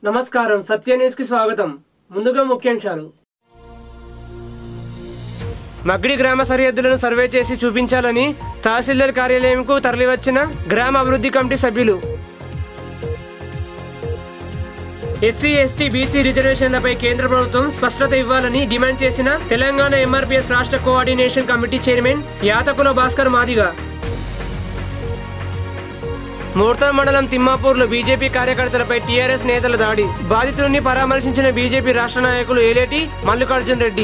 నమస్కారం సత్య న్యూస్ కి స్వాగతం ముందుగా ముఖ్యాంశాలు మగ్డి గ్రామ సరిహద్దులను సర్వే చేసి చూపించాలని తహసీల్దార్ కార్యాలయంకు తరలివచ్చిన గ్రామ అభివృద్ధి కమిటీ సభ్యులు ఎస్సీ ఎస్టీ బీసీ రిజర్వేషన్లపై కేంద్ర ప్రభుత్వం స్పష్టత ఇవ్వాలని డిమాండ్ చేసిన తెలంగాణ ఎంఆర్పీఎస్ రాష్ట్ర coordination committee chairman Yathakula Bhaskar Madiga Mortha మండలం తిమ్మాపూర్లో బీజేపీ కార్యకర్తలపై టీఆర్ఎస్ నేతల దాడి బాధితులని పరామర్శించిన బీజేపీ రాష్ట్ర నాయకులు ఏలేటి మల్లికార్జున్ రెడ్డి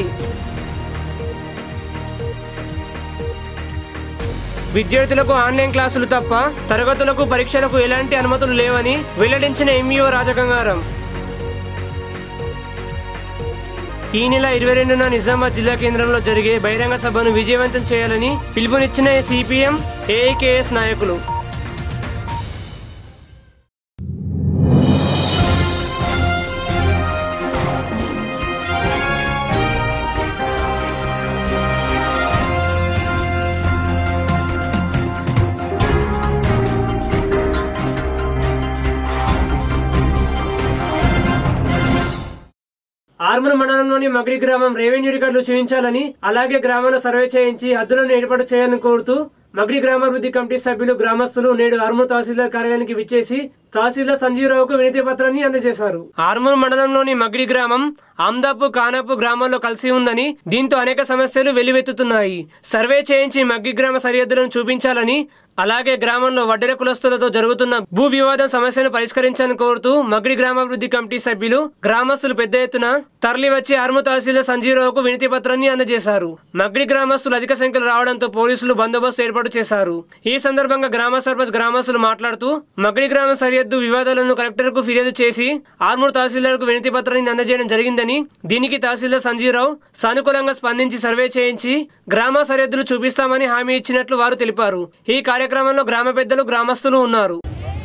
విద్యార్థులకు ఆన్లైన్ క్లాసులు తప్ప తరగతులకు పరీక్షలకు ఎలాంటి అనుమతులు లేవని వెల్లడించిన ఎంఈఓ రాజగంగారం ఈ నెల ఇరవై రెండున నిజామాబాద్ జిల్లా కేంద్రంలో జరిగే బహిరంగ సభను విజయవంతం చేయాలని పిలుపునిచ్చిన సిపిఎం ఏఐకేఎస్ నాయకులు ఆర్మూర్ మండలంలోని మగిడి గ్రామం రెవెన్యూ రికార్డులు చూపించాలని అలాగే గ్రామంలో సర్వే చేయించి హద్దులను ఏర్పాటు చేయాలని కోరుతూ మగిడి గ్రామాభివృద్ధి కమిటీ సభ్యులు గ్రామస్తులు నేడు ఆర్మూర్ తహసీల్దార్ కార్యాలయానికి విచ్చేసి తహసీల్దార్ సంజీవరావుకు వినతి పత్రాన్ని అందజేశారు ఆర్మూర్ మండలంలోని మగిడి గ్రామం ఆమ్దాపు కానపు గ్రామాల్లో కలిసి ఉందని దీంతో అనేక సమస్యలు వెల్లువెత్తుతున్నాయి సర్వే చేయించి మగ్గి గ్రామ సరిహద్దులను చూపించాలని అలాగే గ్రామంలో వడ్డెర కులస్తులతో జరుగుతున్న భూ వివాదం సమస్యను పరిష్కరించాలని కోరుతూ మగిడి గ్రామాభివృద్ధి కమిటీ సభ్యులు గ్రామస్తులు పెద్ద ఎత్తున తరలి వచ్చి ఆర్ము తహసీల్దార్ సంజీవరావుకు వినతి పత్రాన్ని అందజేశారు మగ్డి గ్రామస్తులు అధిక సంఖ్యలో రావడంతో పోలీసులు బందోబస్తు ఏర్పాటు చేశారు ఈ సందర్భంగా గ్రామ సర్పంచ్ గ్రామస్తులు మాట్లాడుతూ మగ్డి గ్రామ సరిహద్దు వివాదాలను కలెక్టర్ కు ఫిర్యాదు చేసి ఆర్మూర్ తహసీల్దార్ కు వినతి పత్రాన్ని అందజేయడం జరిగిందని దీనికి తహసీల్దార్ సంజీవరావు సానుకూలంగా స్పందించి సర్వే చేయించి గ్రామ సరిహద్దులు చూపిస్తామని హామీ ఇచ్చినట్లు వారు తెలిపారు ఈ కార్యక్రమంలో గ్రామ పెద్దలు గ్రామస్తులు ఉన్నారు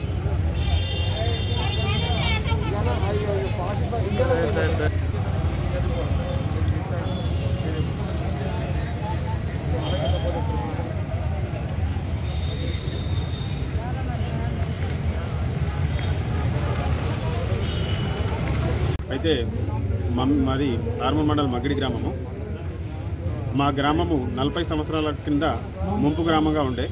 అయితే మమ్- మాది ఆర్మూర్ మండలం మగిడి గ్రామము మా గ్రామము నలభై సంవత్సరాల కింద ముంపు గ్రామంగా ఉండే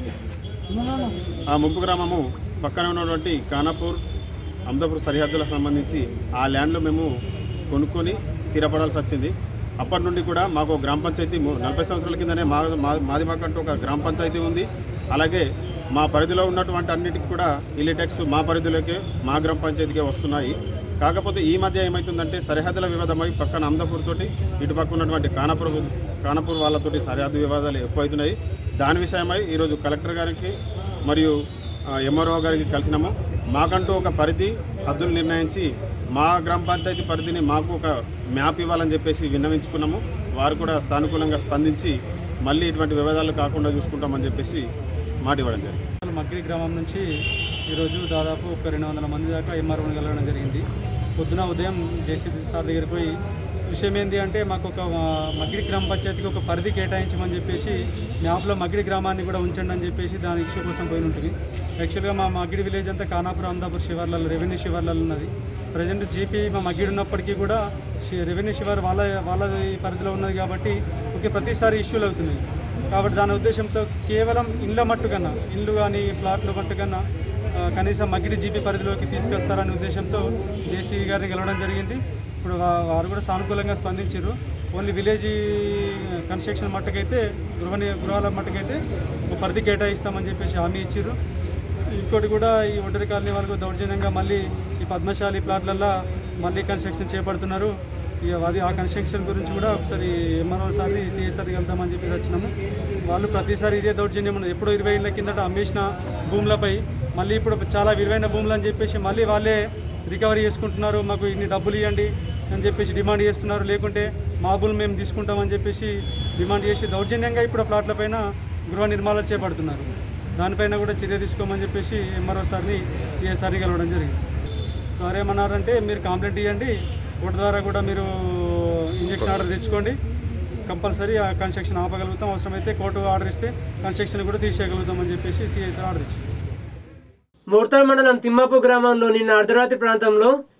ఆ ముంపు గ్రామము పక్కన ఉన్నటువంటి ఖానాపూర్ అమదాపూర్ సరిహద్దులకు సంబంధించి ఆ ల్యాండ్లో మేము కొనుక్కొని స్థిరపడాల్సి వచ్చింది అప్పటి నుండి కూడా మాకు గ్రామ పంచాయతీ ము- నలభై సంవత్సరాల కిందనే మా మా- మాది మాకంటూ ఒక గ్రామ పంచాయతీ ఉంది అలాగే మా పరిధిలో ఉన్నటువంటి అన్నిటికి కూడా ఇల్లి ట్యాక్స్ మా పరిధిలోకే మా గ్రామ పంచాయతీకే వస్తున్నాయి కాకపోతే ఈ మధ్య ఏమవుతుందంటే సరిహద్దుల వివాదమై పక్కన అమదాపూర్ తోటి ఇటు పక్క ఉన్నటువంటి కానాపూర్ కానాపూర్ వాళ్ళతోటి సరిహద్దు వివాదాలు ఎక్కువవుతున్నాయి దాని విషయమై ఈరోజు కలెక్టర్ గారికి మరియు ఎంఆర్ఓ గారికి కలిసినాము మాకంటూ ఒక పరిధి హద్దులు నిర్ణయించి మా గ్రామ పంచాయతీ పరిధిని మాకు ఒక మ్యాప్ ఇవ్వాలని చెప్పేసి విన్నవించుకున్నాము వారు కూడా సానుకూలంగా స్పందించి మళ్ళీ ఇటువంటి వివాదాలు కాకుండా చూసుకుంటామని చెప్పేసి మాట ఇవ్వడం జరిగింది మగ్గిరి గ్రామం నుంచి ఈరోజు దాదాపు ఒక రెండు వందల మంది దాకా ఎంఆర్ఓని కలవడం జరిగింది పొద్దున ఉదయం జేసీబీ సార్ దగ్గరికి పోయి విషయం ఏంటి అంటే మాకు ఒక ఆ, మగ్గిడి గ్రామ పంచాయతీకి ఒక పరిధి కేటాయించమని చెప్పేసి మ్యాప్లో మగ్గిడి గ్రామాన్ని కూడా ఉంచండి అని చెప్పేసి దాని ఇష్యూ కోసం పోయి ఉంటుంది యాక్చువల్గా మా మగ్గిడి విలేజ్ అంతా కానాపురం అమదాపూర్ శివార్లలో రెవెన్యూ శివార్లలో ఉన్నది ప్రజెంట్ జీపీ మా మగ్గిడి ఉన్నప్పటికీ కూడా శి- రెవెన్యూ శివారు వాళ్ళ వాళ్ళ పరిధిలో ఉన్నది కాబట్టి ఓకే ప్రతిసారి ఇష్యూలు అవుతున్నాయి కాబట్టి దాని ఉద్దేశంతో కేవలం ఇండ్ల మట్టుకన్నా ఇండ్లు కానీ ప్లాట్ల మట్టుకన్నా ఆ, కనీసం మగిడి జీపీ పరిధిలోకి తీసుకొస్తారనే ఉద్దేశంతో జేసీ గారిని గెలవడం జరిగింది ఇప్పుడు వా- వారు కూడా సానుకూలంగా స్పందించారు ఓన్లీ విలేజ్ కన్స్ట్రక్షన్ మట్టుకైతే గృహ ని- గృహాల మట్టుకైతే ఒక పరిధి కేటాయిస్తామని చెప్పేసి హామీ ఇచ్చారు ఇంకోటి కూడా ఈ ఒంటరి కాలనీ వాళ్ళకు దౌర్జన్యంగా మళ్ళీ ఈ పద్మశాలి ప్లాట్లల్లో మళ్ళీ కన్స్ట్రక్షన్ చేపడుతున్నారు ఇక అది ఆ కన్స్ట్రక్షన్ గురించి కూడా ఒకసారి ఎంఆర్ఓ సార్ని సిఎస్ఆర్కి వెళ్దామని చెప్పేసి వచ్చినాము వాళ్ళు ప్రతిసారి ఇదే దౌర్జన్యం ఉన్నది ఎప్పుడో ఇరవై ఏళ్ళ కిందట అమ్మేసిన భూములపై మళ్ళీ ఇప్పుడు చాలా విలువైన భూములు అని చెప్పేసి మళ్ళీ వాళ్ళే రికవరీ చేసుకుంటున్నారు మాకు ఇన్ని డబ్బులు ఇవ్వండి అని చెప్పేసి డిమాండ్ చేస్తున్నారు లేకుంటే మా భూములు మేము తీసుకుంటామని చెప్పేసి డిమాండ్ చేసి దౌర్జన్యంగా ఇప్పుడు ఆ ప్లాట్లపైన గృహ నిర్మాణాలు చేపడుతున్నారు దానిపైన కూడా చర్య తీసుకోమని చెప్పేసి ఎంఆర్ఓ సార్ని సిఎస్ఆర్ని కలవడం జరిగింది సార్ ఏమన్నారంటే మీరు కంప్లైంట్ ఇవ్వండి కోర్టు ద్వారా కూడా మీరు ఇంజక్షన్ ఆర్డర్ తెచ్చుకోండి కంపల్సరీ ఆ కన్స్ట్రక్షన్ ఆపగలుగుతాం అవసరమైతే కోర్టు ఆర్డర్ ఇస్తే కన్స్ట్రక్షన్ కూడా తీసేయగలుగుతామని చెప్పేసి సిఎస్ఆర్ ఆర్డర్ ఇచ్చింది మోర్తాల్ మండలం తిమ్మాపు గ్రామంలో నిన్న అర్ధరాత్రి ప్రాంతంలో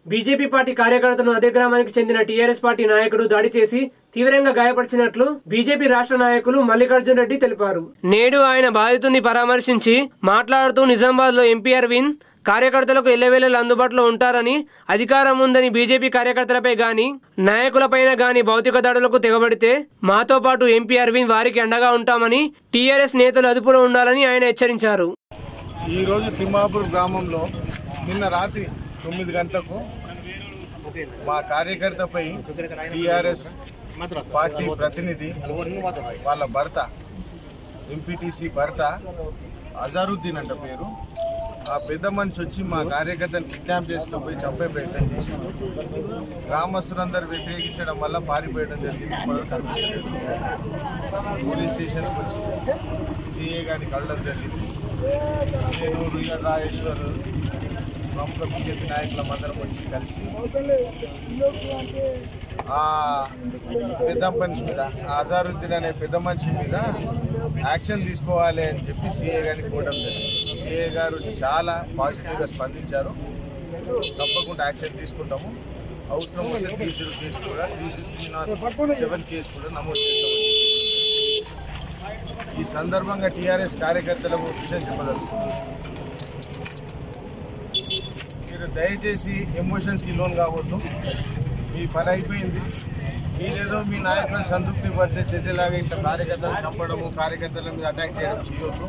బీజేపీ పార్టీ కార్యకర్తను అదే గ్రామానికి చెందిన టీఆర్ఎస్ పార్టీ నాయకుడు దాడి చేసి తీవ్రంగా గాయపరిచినట్లు బీజేపీ రాష్ట్ర నాయకులు మల్లికార్జున్ రెడ్డి తెలిపారు నేడు ఆయన బాధితుడిని పరామర్శించి మాట్లాడుతూ నిజామాబాద్ లో ఎంపీ అరవింద్ కార్యకర్తలకు ఎల్లవేళలు అందుబాటులో ఉంటారని అధికారం ఉందని బీజేపీ కార్యకర్తలపై గాని నాయకులపైన గాని భౌతిక దాడులకు తెగబడితే మాతో పాటు ఎంపీ అరవింద్ వారికి అండగా ఉంటామని టీఆర్ఎస్ నేతలు అదుపులో ఉండాలని ఆయన హెచ్చరించారు ఈరోజు తిమ్మాపూర్ గ్రామంలో నిన్న రాత్రి తొమ్మిది గంటలకు మా కార్యకర్తపై టీఆర్ఎస్ పార్టీ ప్రతినిధి వాళ్ళ భర్త ఎంపీటీసీ భర్త అజారుద్దీన్ అంట పేరు ఆ పెద్ద మనిషి వచ్చి మా కార్యకర్తను కిడ్నాప్ చేసుకుని పోయి చంపే ప్రయత్నం చేసింది గ్రామస్తులందరూ వ్యతిరేకించడం వల్ల పారిపోయడం జరిగింది ఇప్పటివరకు కనిపించలేదు పోలీస్ స్టేషన్కి వచ్చి సిఏ గారిని కలవడం జరిగింది నేను రుయ్య రాజేశ్వర్ ప్రముఖ బీజేపీ నాయకుల మందరం వచ్చి కలిసి ఆ పెద్ద మనిషి మీద ఆ అజారుద్దీన్ అనే పెద్ద మనిషి మీద యాక్షన్ తీసుకోవాలి అని చెప్పి సిఏ గారిని కోవడం జరిగింది సిఏ గారు చాలా పాజిటివ్గా స్పందించారు తప్పకుండా యాక్షన్ తీసుకుంటాము అవసరం వస్తే త్రీ జీరో కేసు కూడా three three nought seven case కూడా నమోదు చేస్తాము ఈ సందర్భంగా టీఆర్ఎస్ కార్యకర్తలకు ఒక విషయం చెప్పదలుచుకున్నాను మీరు దయచేసి ఎమోషన్స్కి లోన్ కావద్దు మీ పని అయిపోయింది మీరేదో మీ నాయకులను సంతృప్తి పరిచే చర్యలాగా ఇట్లా కార్యకర్తలు చంపడము కార్యకర్తల మీద అటాక్ చేయడం చేయొద్దు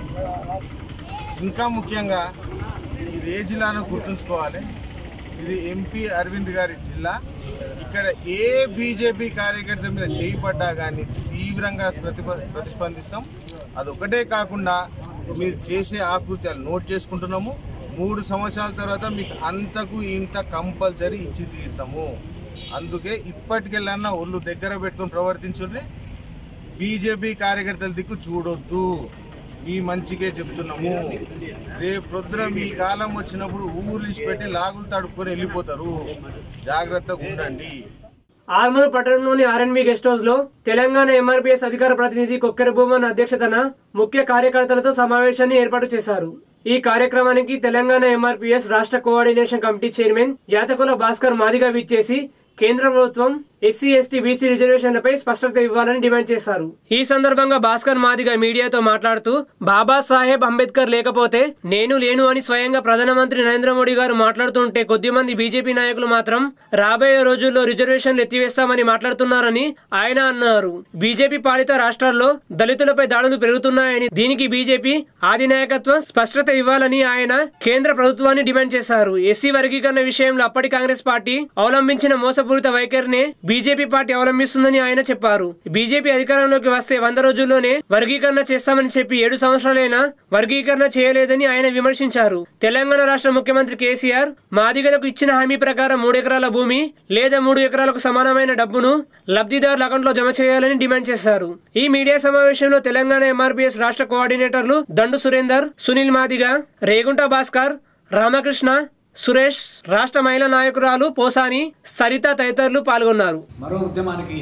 ఇంకా ముఖ్యంగా ఇది ఏ జిల్లానో గుర్తుంచుకోవాలి ఇది ఎంపీ అరవింద్ గారి జిల్లా ఇక్కడ ఏ బీజేపీ కార్యకర్త మీద చేయబడ్డా కానీ తీవ్రంగా ప్రతిప ప్రతిస్పందిస్తాం అది ఒకటే కాకుండా మీరు చేసే ఆకృత్యాలు నోట్ చేసుకుంటున్నాము మూడు సంవత్సరాల తర్వాత మీకు అంతకు ఇంత కంపల్సరీ ఇచ్చి తీరుతాము అందుకే ఇప్పటికెళ్ళన్నా ఒళ్ళు దగ్గర పెట్టుకొని ప్రవర్తించుండ్రి బీజేపీ కార్యకర్తల దిక్కు చూడొద్దు మీ మంచిగే చెప్తున్నాము రేపు ప్రొద్దున మీ కాలం వచ్చినప్పుడు ఊరు పెట్టి లాగులు తడుపుకొని వెళ్ళిపోతారు జాగ్రత్తగా ఉండండి ఆర్మూర్ పట్టణంలోని ఆర్ఎన్బి గెస్ట్ హౌస్ లో తెలంగాణ ఎంఆర్పీఎస్ అధికార ప్రతినిధి కొక్కెర భూమన్ అధ్యక్షతన ముఖ్య కార్యకర్తలతో సమావేశాన్ని ఏర్పాటు చేశారు ఈ కార్యక్రమానికి తెలంగాణ ఎంఆర్పీఎస్ రాష్ట్ర coordination committee chairman Yathakula Bhaskar Madiga విచ్చేసి కేంద్ర ప్రభుత్వం ఎస్సీ ఎస్టీ బీసీ రిజర్వేషన్లపై స్పష్టత ఇవ్వాలని డిమాండ్ చేశారు ఈ సందర్భంగా భాస్కర్ మాదిగా మీడియాతో మాట్లాడుతూ బాబా సాహెబ్ అంబేద్కర్ లేకపోతే నేను లేను అని స్వయంగా ప్రధానమంత్రి నరేంద్ర మోడీ గారు మాట్లాడుతుంటే కొద్దిమంది బీజేపీ నాయకులు మాత్రం రాబోయే రోజుల్లో రిజర్వేషన్లు ఎత్తివేస్తామని మాట్లాడుతున్నారని ఆయన అన్నారు బీజేపీ పాలిత రాష్ట్రాల్లో దళితులపై దాడులు పెరుగుతున్నాయని దీనికి బీజేపీ ఆది నాయకత్వం స్పష్టత ఇవ్వాలని ఆయన కేంద్ర ప్రభుత్వాన్ని డిమాండ్ చేశారు ఎస్సీ వర్గీకరణ విషయంలో అప్పటి కాంగ్రెస్ పార్టీ అవలంబించిన మోసపూరిత వైఖరినే బీజేపీ పార్టీ అవలంబిస్తుందని ఆయన చెప్పారు బీజేపీ అధికారంలోకి వస్తే వంద రోజుల్లోనే వర్గీకరణ చేస్తామని చెప్పి ఏడు సంవత్సరాలైనా వర్గీకరణ చేయలేదని ఆయన విమర్శించారు తెలంగాణ రాష్ట్ర ముఖ్యమంత్రి కేసీఆర్ మాదిగలకు ఇచ్చిన హామీ ప్రకారం మూడు ఎకరాల భూమి లేదా మూడు ఎకరాలకు సమానమైన డబ్బును లబ్ధిదారుల అకౌంట్లో జమ చేయాలని డిమాండ్ చేశారు ఈ మీడియా సమావేశంలో తెలంగాణ ఎంఆర్పీఎస్ రాష్ట్ర కోఆర్డినేటర్లు దండు సురేందర్ సునీల్ మాదిగ రేగుంట భాస్కర్ రామకృష్ణ సురేష్ రాష్ట్ర మహిళా నాయకురాలు పోసాని సరిత తదితరులు పాల్గొన్నారు మరో ఉద్యమానికి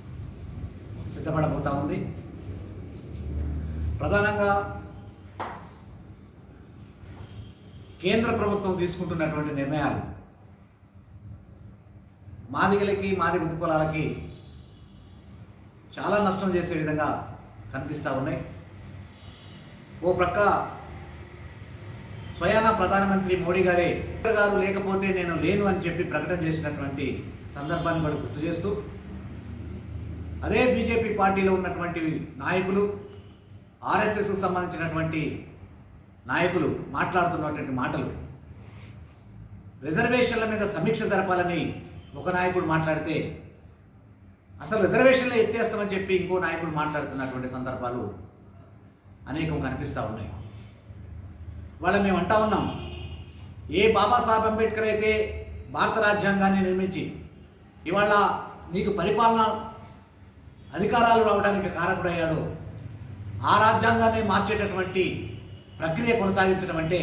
సిద్ధపడబోతా ఉంది ప్రధానంగా కేంద్ర ప్రభుత్వం తీసుకుంటున్నటువంటి నిర్ణయాలు మాదిగలకి మాదిగ ఉపకులాలకి చాలా నష్టం చేసే విధంగా కనిపిస్తూ ఉన్నాయి ఓ ప్రక్క స్వయాన ప్రధానమంత్రి మోడీ గారే గారు లేకపోతే నేను లేను అని చెప్పి ప్రకటన చేసినటువంటి సందర్భాన్ని కూడా గుర్తు చేస్తూ అదే బీజేపీ పార్టీలో ఉన్నటువంటి నాయకులు ఆర్ఎస్ఎస్కు సంబంధించినటువంటి నాయకులు మాట్లాడుతున్నటువంటి మాటలు రిజర్వేషన్ల మీద సమీక్ష జరపాలని ఒక నాయకుడు మాట్లాడితే అసలు రిజర్వేషన్లు ఎత్తేస్తామని చెప్పి ఇంకో నాయకుడు మాట్లాడుతున్నటువంటి సందర్భాలు అనేకం కనిపిస్తూ ఉన్నాయి వాళ్ళ మేము అంటా ఉన్నాం ఏ బాబాసాహెబ్ అంబేద్కర్ అయితే భారత రాజ్యాంగాన్ని నిర్మించి ఇవాళ నీకు పరిపాలన అధికారాలు రావడానికి కారకుడయ్యాడో ఆ రాజ్యాంగాన్ని మార్చేటటువంటి ప్రక్రియ కొనసాగించడం అంటే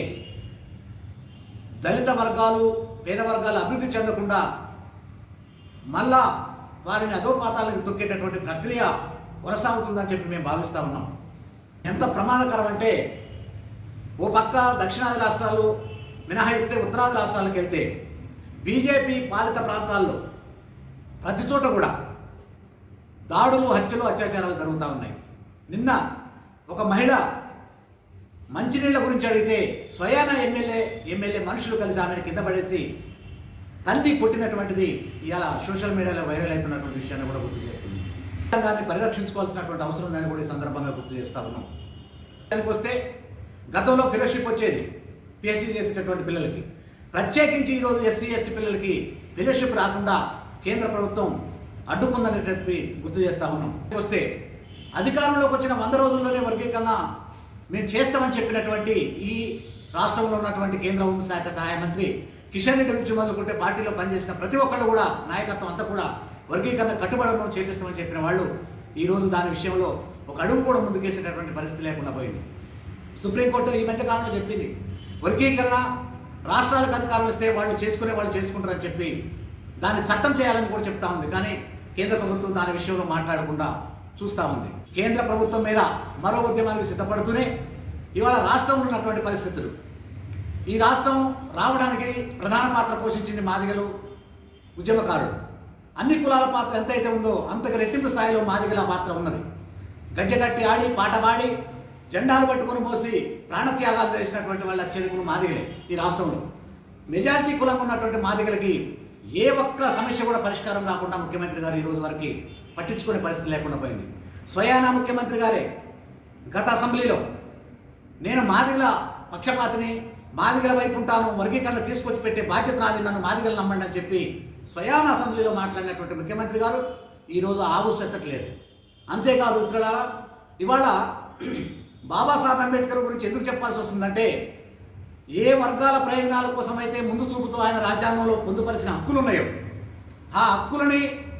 దళిత వర్గాలు పేద వర్గాలు అభివృద్ధి చెందకుండా మళ్ళా వారిని అధోపాతాలకు తొక్కేటటువంటి ప్రక్రియ కొనసాగుతుందని చెప్పి మేము భావిస్తూ ఉన్నాం ఎంత ప్రమాదకరం అంటే ఓ పక్క దక్షిణాది రాష్ట్రాలు మినహాయిస్తే ఉత్తరాది రాష్ట్రాలకు వెళ్తే బీజేపీ పాలిత ప్రాంతాల్లో ప్రతి చోట కూడా దాడులు హత్యలు అత్యాచారాలు జరుగుతూ ఉన్నాయి నిన్న ఒక మహిళ మంచినీళ్ళ గురించి అడిగితే స్వయాన ఎమ్మెల్యే ఎమ్మెల్యే మనుషులు కలిసి ఆమెను కింద పడేసి తల్లి కొట్టినటువంటిది ఇవాళ సోషల్ మీడియాలో వైరల్ అవుతున్నటువంటి విషయాన్ని కూడా గుర్తు చేస్తుంది దాన్ని పరిరక్షించుకోవాల్సినటువంటి అవసరం ఉందని కూడా ఈ సందర్భంగా గుర్తు చేస్తా ఉన్నాం దానికి వస్తే గతంలో ఫెలోషిప్ వచ్చేది పిహెచ్డీ చేసేటటువంటి పిల్లలకి ప్రత్యేకించి ఈరోజు ఎస్సీ ఎస్టీ పిల్లలకి ఫెలోషిప్ రాకుండా కేంద్ర ప్రభుత్వం అడ్డుకుందని చెప్పి గుర్తు చేస్తా ఉన్నాం వస్తే అధికారంలోకి వచ్చిన వంద రోజుల్లోనే వర్గీకరణ మేము చేస్తామని చెప్పినటువంటి ఈ రాష్ట్రంలో ఉన్నటువంటి కేంద్ర హోంశాఖ సహాయ మంత్రి కిషన్ రెడ్డి నుంచి మొదలుకుంటే పార్టీలో పనిచేసిన ప్రతి ఒక్కళ్ళు కూడా నాయకత్వం అంతా కూడా వర్గీకరణ కట్టుబడడం చేపిస్తామని చెప్పిన వాళ్ళు ఈరోజు దాని విషయంలో ఒక అడుగు కూడా ముందుకేసేటటువంటి పరిస్థితి లేకుండా పోయింది సుప్రీంకోర్టు ఈ మధ్య కాలంలో చెప్పింది వర్గీకరణ రాష్ట్రాలకు అధికారం ఇస్తే వాళ్ళు చేసుకునే వాళ్ళు చేసుకుంటారని చెప్పి దాన్ని చట్టం చేయాలని కూడా చెప్తా ఉంది కానీ కేంద్ర ప్రభుత్వం దాని విషయంలో మాట్లాడకుండా చూస్తూ ఉంది కేంద్ర ప్రభుత్వం మీద మరో ఉద్యమానికి సిద్ధపడుతూనే ఇవాళ రాష్ట్రంలో ఉన్నటువంటి పరిస్థితులు ఈ రాష్ట్రం రావడానికి ప్రధాన పాత్ర పోషించింది మాదిగలు ఉద్యమకారులు అన్ని కులాల పాత్ర ఎంతైతే ఉందో అంతకు రెట్టింపు స్థాయిలో మాదిగల పాత్ర ఉన్నది గజ్జెగట్టి ఆడి పాట పాడి జెండాలు పట్టుకొని మోసి ప్రాణత్యాగాలు చేసినటువంటి వాళ్ళ చెరుకులు మాదిగలే ఈ రాష్ట్రంలో మెజారిటీ కులం ఉన్నటువంటి మాదిగలకి ఏ ఒక్క సమస్య కూడా పరిష్కారం కాకుండా ముఖ్యమంత్రి గారు ఈ రోజు వరకు పట్టించుకునే పరిస్థితి లేకుండా పోయింది స్వయానా ముఖ్యమంత్రి గారే గత అసెంబ్లీలో నేను మాదిగల పక్షపాతిని మాదిగల వైపు ఉంటాను వర్గీకరణ తీసుకొచ్చి పెట్టే బాధ్యత నాది నన్ను మాదిగలు నమ్మండి అని చెప్పి స్వయాన అసెంబ్లీలో మాట్లాడినటువంటి ముఖ్యమంత్రి గారు ఈరోజు ఆవు సెత్తట్లేదు అంతేకాదు మిత్రులారా ఇవాళ బాబాసాహెబ్ అంబేద్కర్ గురించి ఎందుకు చెప్పాల్సి వస్తుందంటే ఏ వర్గాల ప్రయోజనాల కోసం అయితే ముందు చూపుతూ ఆయన రాజ్యాంగంలో పొందుపరిచిన హక్కులు ఉన్నాయో ఆ హక్కులని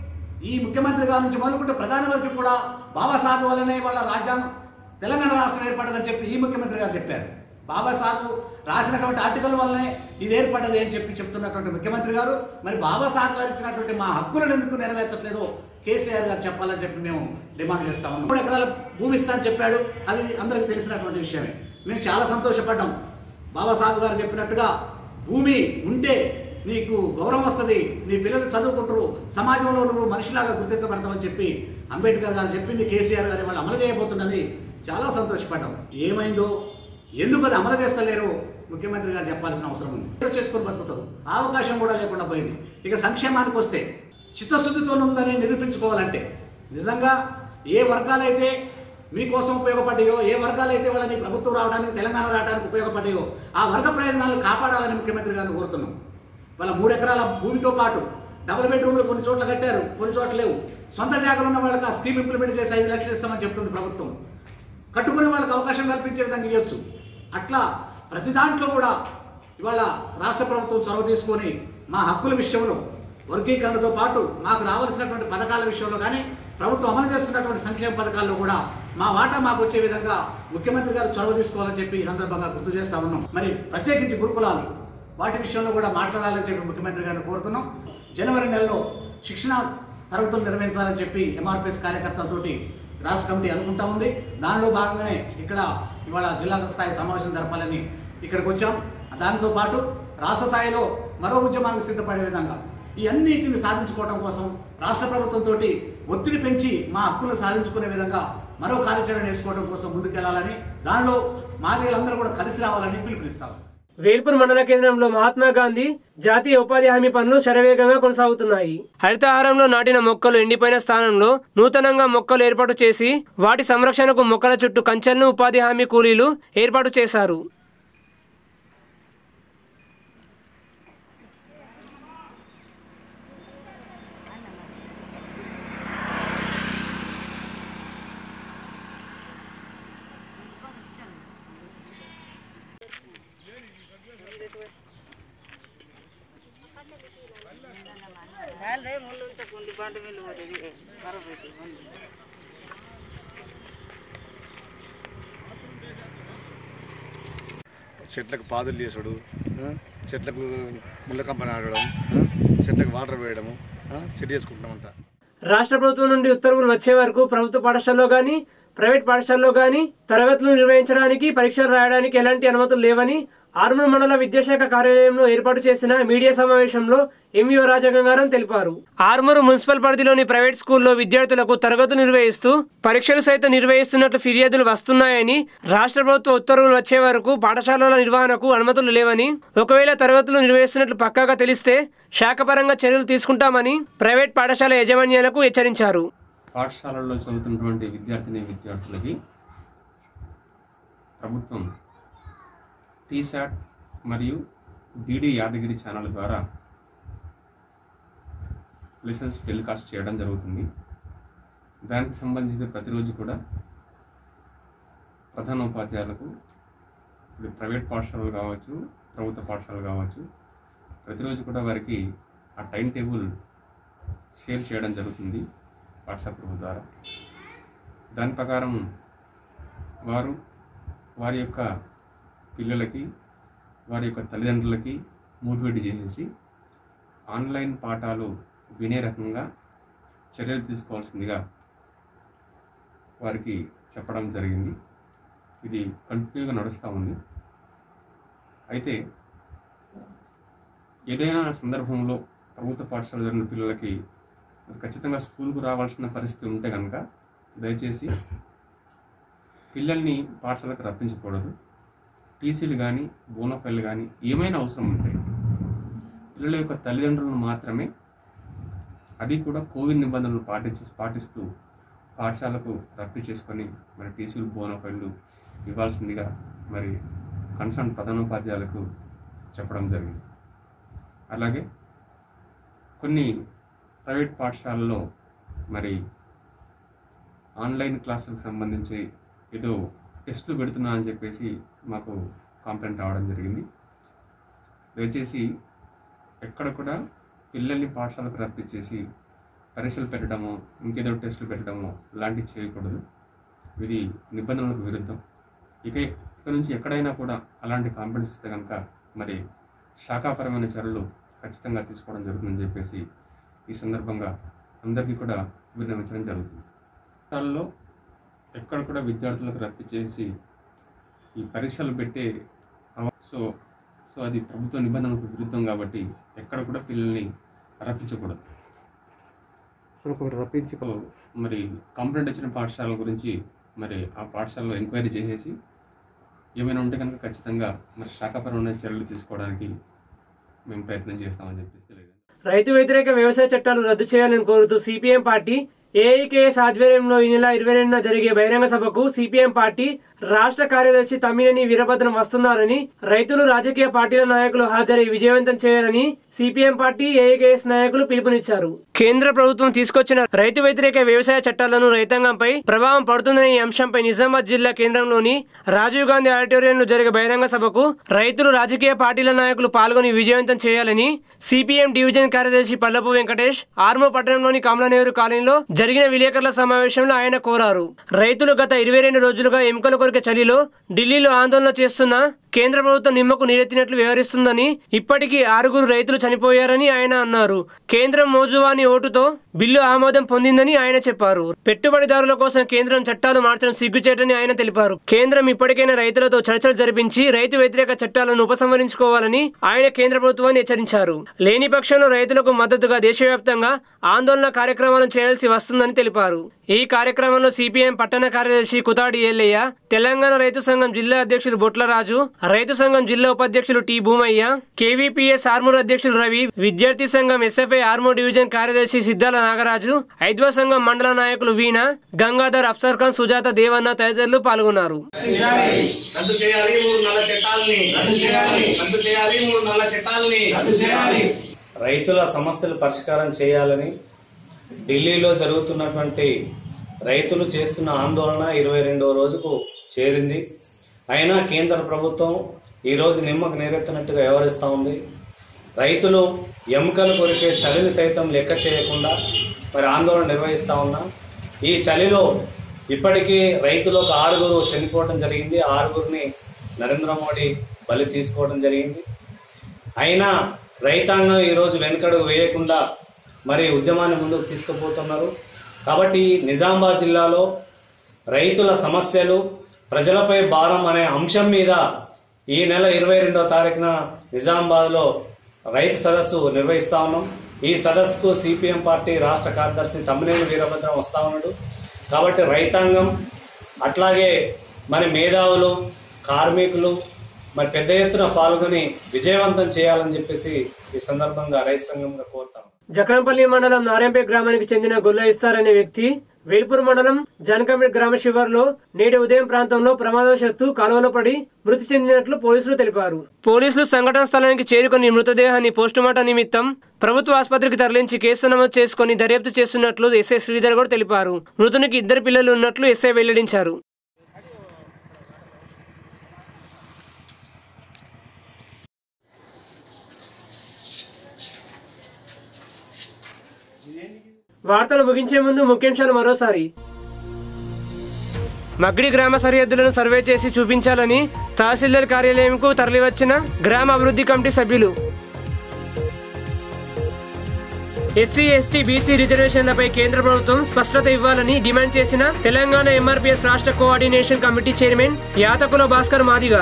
ఈ ముఖ్యమంత్రి గారి నుంచి మొదలుకుంటే ప్రధాని వరకు కూడా బాబాసాహెబ్ వల్లనే వాళ్ళ రాజ్యాంగం తెలంగాణ రాష్ట్రం ఏర్పడదని చెప్పి ఈ ముఖ్యమంత్రి గారు చెప్పారు బాబాసాహెబ్ రాసినటువంటి ఆర్టికల్ వల్లనే ఇది ఏర్పడ్డది అని చెప్పి చెప్తున్నటువంటి ముఖ్యమంత్రి గారు మరి బాబాసాహెబ్ గారు ఇచ్చినటువంటి మా హక్కులను ఎందుకు నెరవేర్చట్లేదో కేసీఆర్ గారు చెప్పాలని చెప్పి మేము డిమాండ్ చేస్తా ఉన్నాం మూడు ఎకరాల భూమి ఇస్తా అని చెప్పాడు అది అందరికీ తెలిసినటువంటి విషయమే మేము చాలా సంతోషపడ్డాం బాబాసాహెబ్ గారు చెప్పినట్టుగా భూమి ఉంటే నీకు గౌరవం వస్తుంది నీ పిల్లలు చదువుకుంటారు సమాజంలో నువ్వు మనిషిలాగా గుర్తించబడతావని చెప్పి అంబేద్కర్ గారు చెప్పింది కేసీఆర్ గారు వాళ్ళు అమలు చేయబోతున్నది చాలా సంతోషపడ్డాం ఏమైందో ఎందుకు అది అమలు చేస్తలేరు ముఖ్యమంత్రి గారు చెప్పాల్సిన అవసరం ఉంది ఏదో చేసుకొని బతుకుతారు ఆ అవకాశం కూడా లేకుండా పోయింది ఇక సంక్షేమానికి వస్తే చిత్తశుద్ధితో ఉందని నిరూపించుకోవాలంటే నిజంగా ఏ వర్గాలైతే మీకోసం ఉపయోగపడ్డాయో ఏ వర్గాలైతే వాళ్ళని ప్రభుత్వం రావడానికి తెలంగాణ రావడానికి ఉపయోగపడ్డాయో ఆ వర్గ ప్రయోజనాలను కాపాడాలని ముఖ్యమంత్రి గారిని కోరుతున్నాం వాళ్ళ మూడు ఎకరాల భూమితో పాటు డబుల్ బెడ్రూమ్లు కొన్ని చోట్ల కట్టారు కొన్ని చోట్ల లేవు సొంత జాగాలు ఉన్న వాళ్ళకి ఆ స్కీమ్ ఇంప్లిమెంట్ చేసి ఐదు లక్షలు ఇస్తామని చెప్తుంది ప్రభుత్వం కట్టుకునే వాళ్ళకి అవకాశం కల్పించే విధంగా ఇవ్వచ్చు అట్లా ప్రతి దాంట్లో కూడా ఇవాళ రాష్ట్ర ప్రభుత్వం చొరవ తీసుకొని మా హక్కుల విషయంలో వర్గీకరణతో పాటు మాకు రావాల్సినటువంటి పథకాల విషయంలో కానీ ప్రభుత్వం అమలు చేస్తున్నటువంటి సంక్షేమ పథకాల్లో కూడా మా వాటా మాకు వచ్చే విధంగా ముఖ్యమంత్రి గారు చొరవ తీసుకోవాలని చెప్పి ఈ సందర్భంగా గుర్తు చేస్తా ఉన్నాం మరి ప్రత్యేకించి గురుకులాలు వాటి విషయంలో కూడా మాట్లాడాలని చెప్పి ముఖ్యమంత్రి గారిని కోరుతున్నాం జనవరి నెలలో శిక్షణ తరగతులు నిర్వహించాలని చెప్పి ఎంఆర్పిఎస్ కార్యకర్తలతోటి రాష్ట్ర కమిటీ అనుకుంటా ఉంది దానిలో భాగంగానే ఇక్కడ ఇవాళ జిల్లా స్థాయి సమావేశం జరపాలని ఇక్కడికి వచ్చాం దానితో పాటు రాష్ట్ర స్థాయిలో మరో ఉద్యమానికి సిద్ధపడే విధంగా ఈ అన్నిటిని సాధించుకోవడం కోసం రాష్ట్ర ప్రభుత్వంతో ఒత్తిడి పెంచి మా హక్కులు సాధించుకునే విధంగా మరో కార్యాచరణ వేసుకోవడం కోసం ముందుకెళ్లాలని దానిలో మాదిగలందరూ కూడా కలిసి రావాలని పిలుపునిస్తాం వేల్పూర్ మండల కేంద్రంలో మహాత్మా గాంధీ జాతీయ ఉపాధి హామీ పనులు శరవేగంగా కొనసాగుతున్నాయి హరితహారంలో నాటిన మొక్కలు ఎండిపోయిన స్థానంలో నూతనంగా మొక్కలు ఏర్పాటు చేసి వాటి సంరక్షణకు మొక్కల చుట్టూ కంచెలను ఉపాధి హామీ కూలీలు ఏర్పాటు చేశారు చాలే ముళ్ళు కుండి బండి మిల్లు పోతుంది ఖరాబ్ అవుతుంది బండి చెట్లకు పాదులు చేసుడు ఆ, చెట్లకు ముళ్ళ కంప నాటడం ఆ, చెట్లకు వాటర్ వేయడము ఆ, సెట్ చేసుకుంటున్నాం అంతా రాష్ట్ర ప్రభుత్వం నుండి ఉత్తర్వులు వచ్చే వరకు ప్రభుత్వ పాఠశాలలో గాని ప్రైవేట్ పాఠశాలలో గాని తరగతులు నిర్వహించడానికి పరీక్షలు రాయడానికి ఎలాంటి అనుమతులు లేవని ఆర్మూర్ మండల విద్యాశాఖ కార్యాలయంలో ఏర్పాటు చేసిన మీడియా సమావేశంలో ఎంవీఓ రాజగంగారం తెలిపారు ఆర్మూరు మున్సిపల్ పరిధిలోని ప్రైవేట్ స్కూల్లో విద్యార్థులకు తరగతులు నిర్వహిస్తూ పరీక్షలు సైతం నిర్వహిస్తున్నట్లు ఫిర్యాదులు వస్తున్నాయని రాష్ట్ర ప్రభుత్వ ఉత్తర్వులు వచ్చే వరకు పాఠశాలల నిర్వహణకు అనుమతులు లేవని ఒకవేళ తరగతులు నిర్వహిస్తున్నట్లు పక్కాగా తెలిస్తే శాఖపరంగా చర్యలు తీసుకుంటామని ప్రైవేట్ పాఠశాల యాజమాన్యాలకు హెచ్చరించారు పాఠశాలల్లో చదువుతున్నటువంటి విద్యార్థిని విద్యార్థులకి ప్రభుత్వం టీశాట్ మరియు డిడి యాదగిరి ఛానల్ ద్వారా లెసన్స్ టెలికాస్ట్ చేయడం జరుగుతుంది దానికి సంబంధించి ప్రతిరోజు కూడా ప్రధానోపాధ్యాయులకు ఇప్పుడు ప్రైవేట్ పాఠశాలలు కావచ్చు ప్రభుత్వ పాఠశాలలు కావచ్చు ప్రతిరోజు కూడా వారికి ఆ టైం టేబుల్ షేర్ చేయడం జరుగుతుంది వాట్సాప్ గ్రూప్ ద్వారా దాని ప్రకారం వారు వారి యొక్క పిల్లలకి వారి యొక్క తల్లిదండ్రులకి మోటివేట్ చేసేసి ఆన్లైన్ పాఠాలు వినే రకంగా చర్యలు తీసుకోవాల్సిందిగా వారికి చెప్పడం జరిగింది ఇది కంటిన్యూగా నడుస్తూ ఉంది అయితే ఏదైనా సందర్భంలో ప్రభుత్వ పాఠశాల జరిగిన పిల్లలకి మరి ఖచ్చితంగా స్కూల్కు రావాల్సిన పరిస్థితి ఉంటే కనుక దయచేసి పిల్లల్ని పాఠశాలకు రప్పించకూడదు టీసీలు కానీ బోనఫైల్ కానీ ఏమైనా అవసరం ఉంటాయి పిల్లల యొక్క తల్లిదండ్రులను మాత్రమే అది కూడా కోవిడ్ నిబంధనలు పాటించి పాటిస్తూ పాఠశాలకు రద్దు చేసుకొని మరి టీసీలు బోనఫైళ్ళు ఇవ్వాల్సిందిగా మరి కన్సర్న్ ప్రధానోపాధ్యాయులకు చెప్పడం జరిగింది అలాగే కొన్ని ప్రైవేట్ పాఠశాలలో మరి ఆన్లైన్ క్లాసులకు సంబంధించి ఏదో టెస్టులు పెడుతున్నా అని చెప్పేసి మాకు కంప్లైంట్ రావడం జరిగింది దయచేసి ఎక్కడ కూడా పిల్లల్ని పాఠశాలకు రప్పించేసి పరీక్షలు పెట్టడము ఇంకేదో టెస్టులు పెట్టడము లాంటివి చేయకూడదు ఇది నిబంధనలకు విరుద్ధం ఇక ఇక నుంచి ఎక్కడైనా కూడా అలాంటి కాంప్లైంట్స్ ఇస్తే కనుక మరి శాఖాపరమైన చర్యలు ఖచ్చితంగా తీసుకోవడం జరుగుతుందని చెప్పేసి ఈ సందర్భంగా అందరికీ కూడా విన్నవించడం జరుగుతుంది పాఠశాలలో ఎక్కడ కూడా విద్యార్థులకు రద్దు చేసి ఈ పరీక్షలు పెట్టే అవ- సో సో అది ప్రభుత్వ నిబంధనలకు విరుద్ధం కాబట్టి ఎక్కడ కూడా పిల్లల్ని రప్పించకూడదు సో ఒకరు రప్పించి సో మరి కంప్లైంట్ వచ్చిన పాఠశాల గురించి మరి ఆ పాఠశాలలో ఎంక్వైరీ చేసేసి ఏమైనా ఉంటే కనుక ఖచ్చితంగా మరి శాఖాపరమైన చర్యలు తీసుకోవడానికి మేము ప్రయత్నం చేస్తామని చెప్పేసి తెలియదు రైతు వ్యతిరేక వ్యవసాయ చట్టాలు రద్దు చేయాలని కోరుతూ సిపిఎం పార్టీ ఏఐకేఎస్ ఆధ్వర్యంలో ఈ నెల ఇరవై రెండున జరిగే బహిరంగ సభకు సిపిఎం పార్టీ రాష్ట్ర కార్యదర్శి తమ్మినేని వీరభద్రం వస్తున్నారని రైతులు రాజకీయ పార్టీల నాయకులు హాజరై విజయవంతం చేయాలని సిపిఎం పార్టీ ఏఐకేఎస్ నాయకులు పిలుపునిచ్చారు కేంద్ర ప్రభుత్వం తీసుకొచ్చిన రైతు వ్యతిరేక వ్యవసాయ చట్టాలను రైతాంగంపై ప్రభావం పడుతుందనే ఈ అంశంపై నిజామాబాద్ జిల్లా కేంద్రంలోని రాజీవ్ గాంధీ ఆడిటోరియంలో జరిగే బహిరంగ సభకు రైతులు రాజకీయ పార్టీల నాయకులు పాల్గొని విజయవంతం చేయాలని సిపిఎం డివిజన్ కార్యదర్శి పల్లపు వెంకటేష్ ఆర్మో పట్టణంలోని కమలా నెహ్రూ కాలనీలో జరిగిన విలేకరుల సమావేశంలో ఆయన కోరారు రైతులు గత ఇరవై రెండు రోజులుగా ఎముకల కొరికే చలిలో ఢిల్లీలో ఆందోళన చేస్తున్న కేంద్ర ప్రభుత్వం నిమ్మకు నీరెత్తినట్లు వ్యవహరిస్తుందని ఇప్పటికీ ఆరుగురు రైతులు చనిపోయారని ఆయన అన్నారు కేంద్రం మోజువాని ఓటుతో బిల్లు ఆమోదం పొందిందని ఆయన చెప్పారు పెట్టుబడిదారుల కోసం కేంద్రం చట్టాలు మార్చడం సిగ్గుచేటని ఆయన తెలిపారు కేంద్రం ఇప్పటికైనా రైతులతో చర్చలు జరిపించి రైతు వ్యతిరేక చట్టాలను ఉపసంహరించుకోవాలని ఆయన కేంద్ర ప్రభుత్వాన్ని హెచ్చరించారు లేని పక్షంలో రైతులకు మద్దతుగా దేశవ్యాప్తంగా ఆందోళన కార్యక్రమాలను చేయాల్సి వస్తుందని తెలిపారు ఈ కార్యక్రమంలో సిపిఎం పట్టణ కార్యదర్శి కుతాడి ఎల్లయ్య తెలంగాణ రైతు సంఘం జిల్లా అధ్యక్షులు బొట్లరాజు రైతు సంఘం జిల్లా ఉపాధ్యక్షులు టి భూమయ్య కేవీపీఎస్ ఆర్మూర్ అధ్యక్షులు రవి విద్యార్థి సంఘం ఎస్ఎఫ్ఐ ఆర్మూర్ డివిజన్ కార్యదర్శి సిద్ధాల నాగరాజు ఐద్వ సంఘం మండల నాయకులు వీణ గంగాధర్ అఫ్సర్ ఖాన్ సుజాత దేవన్న తదితరులు పాల్గొన్నారు రద్దు చేయాలి మూడు నల్ల చట్టాలని రద్దు చేయాలి రద్దు చేయాలి మూడు నల్ల చట్టాలని రద్దు చేయాలి రైతుల సమస్యలు పరిష్కారం చేయాలని ఢిల్లీలో జరుగుతున్నటువంటి రైతులు చేస్తున్న ఆందోళన ఇరవై రెండవ రోజుకు చేరింది అయినా కేంద్ర ప్రభుత్వం ఈరోజు నిమ్మకు నీరెత్తినట్టుగా వ్యవహరిస్తూ ఉంది రైతులు ఎముకలు కొరికే చలిని సైతం లెక్క చేయకుండా మరి ఆందోళన నిర్వహిస్తూ ఉన్నా ఈ చలిలో ఇప్పటికీ రైతులు ఒక ఆరుగురు చనిపోవడం జరిగింది ఆ ఆరుగురిని నరేంద్ర మోడీ బలి తీసుకోవడం జరిగింది అయినా రైతాంగం ఈరోజు వెనుకడుగు వేయకుండా మరి ఉద్యమాన్ని ముందుకు తీసుకుపోతున్నారు కాబట్టి నిజామాబాద్ జిల్లాలో రైతుల సమస్యలు ప్రజలపై భారం అనే అంశం మీద ఈ నెల ఇరవై రెండో తారీఖున నిజామాబాద్లో రైతు సదస్సు నిర్వహిస్తా ఉన్నాం ఈ సదస్సుకు సిపిఎం పార్టీ రాష్ట్ర కార్యదర్శి తమ్మినేని వీరభద్రం వస్తా ఉన్నాడు కాబట్టి రైతాంగం అట్లాగే మరి మేధావులు కార్మికులు మరి పెద్ద ఎత్తున పాల్గొని విజయవంతం చేయాలని చెప్పేసి ఈ సందర్భంగా రైతు సంఘంగా కోరుతాం జకరంపల్లి మండలం నారాయణపేట గ్రామానికి చెందిన గొల్ల ఇస్తార్ అనే వ్యక్తి వేల్పూర్ మండలం జనకంపేట గ్రామ శివార్లో నేడు ఉదయం ప్రాంతంలో ప్రమాదవశాత్తు కాలువలో పడి మృతి చెందినట్లు పోలీసులు తెలిపారు పోలీసులు సంఘటన స్థలానికి చేరుకుని మృతదేహాన్ని పోస్టుమార్టం నిమిత్తం ప్రభుత్వ ఆసుపత్రికి తరలించి కేసు నమోదు చేసుకుని దర్యాప్తు చేస్తున్నట్లు ఎస్ఐ శ్రీధర్ కూడా తెలిపారు మృతునికి ఇద్దరు పిల్లలు ఉన్నట్లు ఎస్ఐ వెల్లడించారు వార్తలు ముగించే ముందు ముఖ్యాంశాలు మరోసారి మగ్డి గ్రామ సరిహద్దులను సర్వే చేసి చూపించాలని తహసీల్దార్ కార్యాలయంకు తరలివచ్చిన గ్రామ అభివృద్ధి కమిటీ సభ్యులు ఎస్సీ ఎస్టీ బీసీ రిజర్వేషన్లపై కేంద్ర ప్రభుత్వం స్పష్టత ఇవ్వాలని డిమాండ్ చేసిన తెలంగాణ ఎంఆర్పీఎస్ రాష్ట్ర coordination committee chairman Yathakula Bhaskar Madiga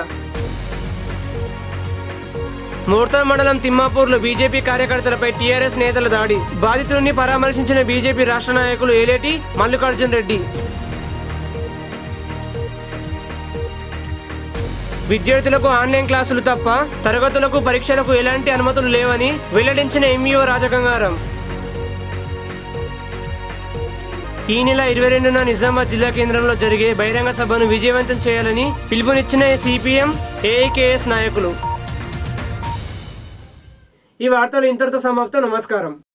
Murtha మండలం తిమ్మాపూర్లో బీజేపీ కార్యకర్తలపై టీఆర్ఎస్ నేతల దాడి బాధితుడిని పరామర్శించిన బీజేపీ రాష్ట్ర నాయకులు ఏలేటి మల్లికార్జున్ రెడ్డి విద్యార్థులకు ఆన్లైన్ క్లాసులు తప్ప తరగతులకు పరీక్షలకు ఎలాంటి అనుమతులు లేవని వెల్లడించిన ఎంఈఓ రాజగంగారం ఈ నెల ఇరవై రెండున నిజామాబాద్ జిల్లా కేంద్రంలో జరిగే బహిరంగ సభను విజయవంతం చేయాలని పిలుపునిచ్చిన సిపిఎం ఏఐకేఎస్ నాయకులు ఈ వార్తలు ఇంతటితో సమాప్తం నమస్కారం